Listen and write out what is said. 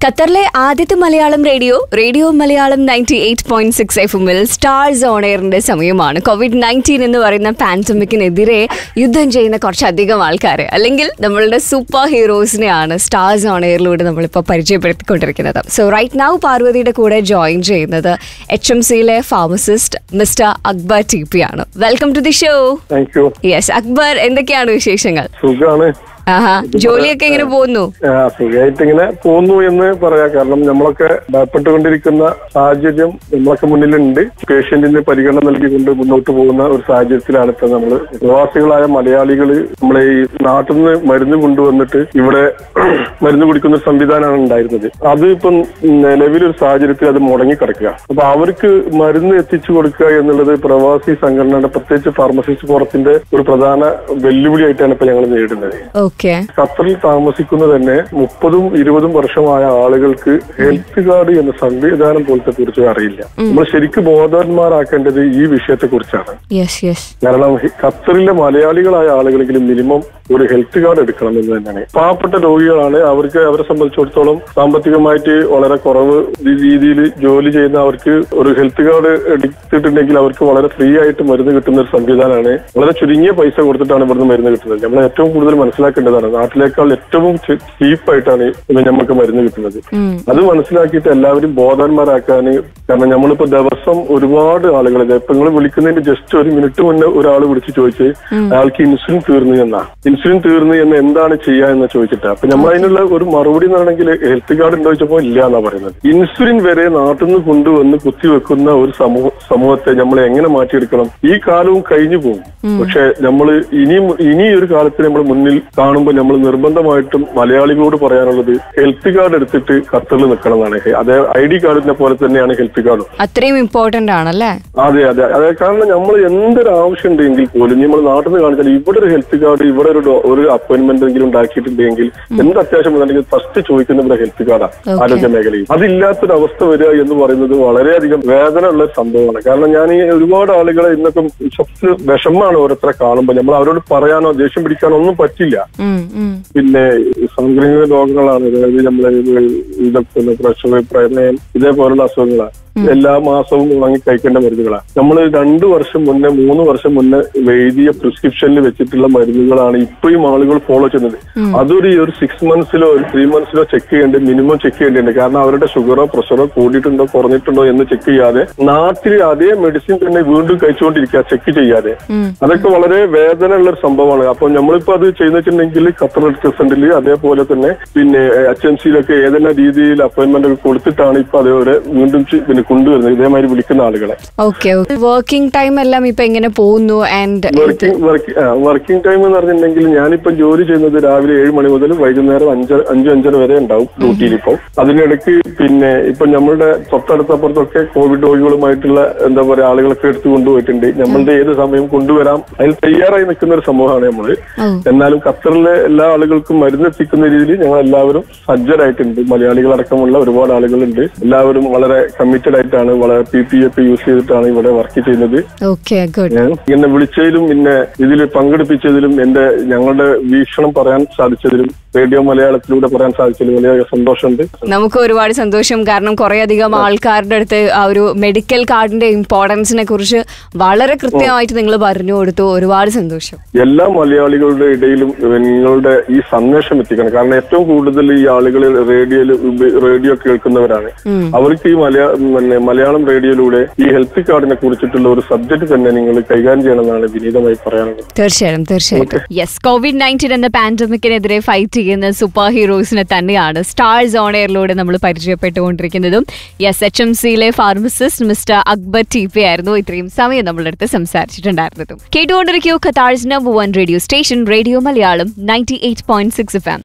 ഖത്തറിലെ ആദ്യത്തെ Malayalam radio radio Malayalam ninety eight point six F എമ്മിൽ സ്റ്റാർസ് ഓൺ എയറിന്റെ സമയമാണ് കോവിഡ് നയൻറ്റീൻ എന്ന് പറയുന്ന പാൻഡമിക്കിനെതിരെ യുദ്ധം ചെയ്യുന്ന കുറച്ചധികം ആൾക്കാർ അല്ലെങ്കിൽ നമ്മളുടെ സൂപ്പർ ഹീറോസിനെയാണ് സ്റ്റാർസ് ഓൺ എയറിലൂടെ നമ്മളിപ്പോൾ പരിചയപ്പെടുത്തിക്കൊണ്ടിരിക്കുന്നത് സോ റൈറ്റ് നൗ പാർവതിയുടെ കൂടെ ജോയിൻ ചെയ്യുന്നത് എച്ച് എം സിയിലെ pharmacist mister Akbar T P ആണ് welcome to the show thank you yes Akbar എന്തൊക്കെയാണ് വിശേഷങ്ങൾ സുഖാണ് ആഹാ ജോലിയൊക്കെ എങ്ങനെ പോകുന്നു ആ, സുഖമായിട്ട് ഇങ്ങനെ പോകുന്നു എന്ന് പറയാം കാരണം നമ്മളൊക്കെ ഭയപ്പെട്ടുകൊണ്ടിരിക്കുന്ന സാഹചര്യം നമ്മളൊക്കെ മുന്നിലുണ്ട് പേഷ്യന്റിന് പരിഗണന നൽകിക്കൊണ്ട് മുന്നോട്ട് പോകുന്ന ഒരു സാഹചര്യത്തിലാണ് ഇപ്പൊ നമ്മള് പ്രവാസികളായ മലയാളികൾ നമ്മളെ ഈ നാട്ടിൽ നിന്ന് മരുന്ന് കൊണ്ടുവന്നിട്ട് ഇവിടെ മരുന്ന് കുടിക്കുന്ന ഒരു സംവിധാനമാണ് ഉണ്ടായിരുന്നത് അത് ഇപ്പം നിലവിലൊരു സാഹചര്യത്തിൽ അത് മുടങ്ങി കിടക്കുക അപ്പൊ അവർക്ക് മരുന്ന് എത്തിച്ചു കൊടുക്കുക എന്നുള്ളത് പ്രവാസി സംഘടനയുടെ പ്രത്യേകിച്ച് ഫാർമസിസ്റ്റ് ഫോറത്തിന്റെ ഒരു പ്രധാന വെല്ലുവിളിയായിട്ടാണ് ഇപ്പൊ ഞങ്ങൾ നേരിടുന്നത് ഓക്കെ ഖത്തറിൽ താമസിക്കുന്ന തന്നെ മുപ്പതും ഇരുപതും വർഷമായ ആളുകൾക്ക് ഹെൽത്ത് കാർഡ് എന്ന സംവിധാനം പോലത്തെ കുറിച്ച് അറിയില്ല നമ്മൾ ശരിക്കും ബോധവാന്മാരാക്കേണ്ടത് ഈ വിഷയത്തെ കുറിച്ചാണ് യെസ് യെസ് കാരണം ഹി- ഖത്തറിലെ മലയാളികളായ ആളുകളെങ്കിലും മിനിമം ഒരു ഹെൽത്ത് കാർഡ് എടുക്കണം എന്ന് തന്നെയാണ് പാവപ്പെട്ട രോഗികളാണ് അവർക്ക് അവരെ സംബന്ധിച്ചിടത്തോളം സാമ്പത്തികമായിട്ട് വളരെ കുറവ് രീതിയിൽ ജോലി ചെയ്യുന്ന അവർക്ക് ഒരു ഹെൽത്ത് കാർഡ് എടുത്തിട്ടുണ്ടെങ്കിൽ അവർക്ക് വളരെ ഫ്രീ ആയിട്ട് മരുന്ന് കിട്ടുന്ന ഒരു സംവിധാനമാണ് വളരെ ചുരുങ്ങിയ പൈസ കൊടുത്തിട്ടാണ് ഇവിടുന്ന് മരുന്ന് കിട്ടുന്നത് നമ്മൾ ഏറ്റവും കൂടുതൽ മനസ്സിലാക്കേണ്ടതാണ് നാട്ടിലേക്കാൾ ഏറ്റവും ചീപ്പായിട്ടാണ് ഇന്ന് നമുക്ക് മരുന്ന് കിട്ടുന്നത് അത് മനസ്സിലാക്കിയിട്ട് എല്ലാവരും ബോധവാന്മാരാക്കാൻ കാരണം നമ്മളിപ്പോ ദിവസം ഒരുപാട് ആളുകൾ ഇപ്പൊ നിങ്ങൾ വിളിക്കുന്നതിന്റെ ജസ്റ്റ് ഒരു മിനിറ്റ് മുന്നേ ഒരാൾ വിളിച്ച് ചോദിച്ച് അയാൾക്ക് ഇൻസുലിൻ തീർന്നു എന്നാ ഇൻസുലിൻ തീർന്നു എന്ന് എന്താണ് ചെയ്യുക എന്ന് ചോദിച്ചിട്ട് അപ്പൊ നമ്മൾ അതിനുള്ള ഒരു മറുപടി എന്നാണെങ്കിൽ ഹെൽത്ത് കാർഡ് ഉണ്ടോ ചോദിച്ചപ്പോ ഇല്ല എന്നാ പറയുന്നത് ഇൻസുലിൻ വരെ നാട്ടിൽ നിന്ന് കൊണ്ടുവന്ന് കുത്തിവെക്കുന്ന ഒരു സമൂഹ സമൂഹത്തെ നമ്മൾ എങ്ങനെ മാറ്റിയെടുക്കണം ഈ കാലവും കഴിഞ്ഞു പോകും പക്ഷെ നമ്മൾ ഇനിയും ഇനി ഒരു കാലത്ത് നമ്മൾ മുന്നിൽ കാണുമ്പോൾ നമ്മൾ നിർബന്ധമായിട്ടും മലയാളികളോട് പറയാനുള്ളത് ഹെൽത്ത് കാർഡ് എടുത്തിട്ട് ഖത്തറിൽ നിൽക്കണം എന്നാണ് അതേ ഐ ഡി കാർഡിനെ പോലെ തന്നെയാണ് ഹെൽത്ത് കാർഡും അത്രയും ഇമ്പോർട്ടന്റ് ആണല്ലേ അതെ അതെ അതെ കാരണം നമ്മൾ എന്തൊരു ആവശ്യം ഉണ്ടെങ്കിൽ പോലും നമ്മൾ നാട്ടിൽ നിന്ന് കാണിച്ചാൽ ഇവിടെ ഒരു ഹെൽത്ത് കാർഡ് ഇവിടെ ഒരു ഡോ- ഒരു അപ്പോയിന്റ്മെന്റ് എങ്കിലും ഉണ്ടാക്കിയിട്ടുണ്ടെങ്കിൽ എന്ത് അത്യാവശ്യം ഉണ്ടെങ്കിൽ ഫസ്റ്റ് ചോദിക്കുന്ന ഇവിടെ ഹെൽത്ത് കാർഡാണ് ആരോഗ്യ മേഖലയിൽ അതില്ലാത്തൊരു അവസ്ഥ വരിക എന്ന് പറയുന്നത് വളരെയധികം വേദന ഉള്ള ഒരു സംഭവമാണ് കാരണം ഞാൻ ഈ ഒരുപാട് ആളുകളെ ഇന്നൊക്കെ സ്വത്ത് വിഷമാണ് ഓരോരുത്തരെ കാണുമ്പോൾ നമ്മൾ അവരോട് പറയാനോ ദേഷ്യം പിടിക്കാനോ ഒന്നും പറ്റില്ല ഉം, ഉം. പിന്നെ സാംക്രമിക രോഗങ്ങളാണ് അതായത് നമ്മളെ ഇത് ഇതൊക്കെ പ്രഷർ പ്രമേയം ഇതേപോലുള്ള അസുഖങ്ങളാണ് എല്ലാ മാസവും വാങ്ങി കഴിക്കേണ്ട മരുന്നുകളാണ് നമ്മൾ രണ്ടു വർഷം മുന്നേ മൂന്ന് വർഷം മുന്നേ എഴുതിയ പ്രിസ്ക്രിപ്ഷനിൽ വെച്ചിട്ടുള്ള മരുന്നുകളാണ് ഇപ്പോഴും ആളുകൾ ഫോളോ ചെയ്യുന്നത് അതൊരു ഈ ഒരു സിക്സ് മന്ത്സിലോ ഒരു ത്രീ മന്ത്സിലോ ചെക്ക് ചെയ്യേണ്ടത് മിനിമം ചെക്ക് ചെയ്യേണ്ടതുണ്ട് കാരണം അവരുടെ ഷുഗറോ പ്രഷറോ കൂടിയിട്ടുണ്ടോ കുറഞ്ഞിട്ടുണ്ടോ എന്ന് ചെക്ക് ചെയ്യാതെ നാട്ടിൽ അതേ മെഡിസിൻ തന്നെ വീണ്ടും കഴിച്ചുകൊണ്ടിരിക്കുക ചെക്ക് ചെയ്യാതെ അതൊക്കെ വളരെ വേദന ഉള്ള ഒരു സംഭവമാണ് അപ്പൊ നമ്മളിപ്പോ അത് ചെയ്യുന്നിട്ടുണ്ടെങ്കിൽ ഖത്തർ ഹെൽത്ത് സെന്ററിൽ അതേപോലെ തന്നെ പിന്നെ എച്ച് എം സിയിലൊക്കെ ഏതെല്ലാം രീതിയിൽ അപ്പോയിന്റ്മെന്റ് ഒക്കെ കൊടുത്തിട്ടാണ് ഇപ്പൊ അതേപോലെ വീണ്ടും ചെ- പിന്നെ കൊണ്ടുവരുന്നത് ഇതേമാതിരി വിളിക്കുന്ന ആളുകളെ ഓക്കെ വർക്കിംഗ് ടൈം എല്ലാം ഇപ്പൊ എങ്ങനെ പോകുന്നു ആൻഡ് വർക്കിംഗ് വർക്കിംഗ് ടൈം എന്ന് പറഞ്ഞിട്ടുണ്ടെങ്കിൽ ഞാനിപ്പോ ജോലി ചെയ്യുന്നത് രാവിലെ ഏഴ് മണി മുതൽ വൈകുന്നേരം അഞ്ച് അഞ്ച് അഞ്ചര വരെ ഉണ്ടാവും ഡ്യൂട്ടിയിൽ ഇപ്പോൾ അതിനിടയ്ക്ക് പിന്നെ ഇപ്പൊ നമ്മളുടെ തൊട്ടടുത്തപ്പുറത്തൊക്കെ കോവിഡ് രോഗികളുമായിട്ടുള്ള എന്താ പറയാ ആളുകളൊക്കെ എടുത്തു കൊണ്ടുപോയിട്ടുണ്ട് നമ്മളുടെ ഏത് സമയം കൊണ്ടുവരാം അതിൽ തയ്യാറായി നിൽക്കുന്ന ഒരു സമൂഹമാണ് നമ്മള് എന്നാലും ഖത്തറിലെ എല്ലാ ആളുകൾക്കും മരുന്ന് എത്തിക്കുന്ന രീതിയിൽ ഞങ്ങൾ എല്ലാവരും സജ്ജരായിട്ടുണ്ട് മലയാളികളടക്കമുള്ള ഒരുപാട് ആളുകളുണ്ട് എല്ലാവരും വളരെ കമ്മിറ്റഡ് ആയിട്ടാണ് വളരെ പി പി എഫ് യൂസ് ചെയ്തിട്ടാണ് ഇവിടെ വർക്ക് ചെയ്യുന്നത് ഓക്കെ ഗുഡ് ഞാൻ എന്നെ വിളിച്ചതിലും പിന്നെ ഇതിൽ പങ്കെടുപ്പിച്ചതിലും എന്റെ ഞങ്ങളുടെ വീക്ഷണം പറയാൻ സാധിച്ചതിലും റേഡിയോ മലയാളത്തിലൂടെ പറയാൻ സാധിച്ചതിലും വലിയ സന്തോഷമുണ്ട് നമുക്ക് ഒരുപാട് സന്തോഷം കാരണം കുറെ അധികം ആൾക്കാരുടെ അടുത്ത് ആ ഒരു മെഡിക്കൽ കാർഡിന്റെ ഇമ്പോർട്ടൻസിനെ കുറിച്ച് വളരെ കൃത്യമായിട്ട് നിങ്ങൾ പറഞ്ഞു കൊടുത്തു ഒരുപാട് സന്തോഷം എല്ലാ മലയാളികളുടെ ഇടയിലും നിങ്ങളുടെ ഈ സന്ദേശം എത്തിക്കണം കാരണം ഏറ്റവും കൂടുതൽ ഈ ആളുകൾ റേഡിയോയിൽ റേഡിയോ കേൾക്കുന്നവരാണ് അവർക്ക് ഈ മലയാ പിന്നെ മലയാളം റേഡിയോയിലൂടെ ഈ ഹെൽത്ത് കാർഡിനെ കുറിച്ചിട്ടുള്ള ഒരു സബ്ജക്ട് തന്നെ നിങ്ങൾ കൈകാര്യം ചെയ്യണമെന്നാണ് വിനീതമായി പറയാനുള്ളത് തീർച്ചയായും തീർച്ചയായിട്ടും യെസ് കോവിഡ് നയൻറ്റീൻ എന്ന പാൻഡമിക്കിനെതിരെ ഫൈറ്റ് ചെയ്യുന്ന സൂപ്പർ ഹീറോസിനെ തന്നെയാണ് സ്റ്റാർസ് ഓൺ എയറിലൂടെ നമ്മൾ പരിചയപ്പെട്ടുകൊണ്ടിരിക്കുന്നതും യെസ് എച്ച് എം സിയിലെ pharmacist mister Akbar T P ആയിരുന്നു ഇത്രയും സമയം നമ്മളുടെ അടുത്ത് സംസാരിച്ചിട്ടുണ്ടായിരുന്നതും കേട്ടുകൊണ്ടിരിക്കൂ ഖത്താഴ്സ് number one radio station radio Malayalam ninety eight point six F M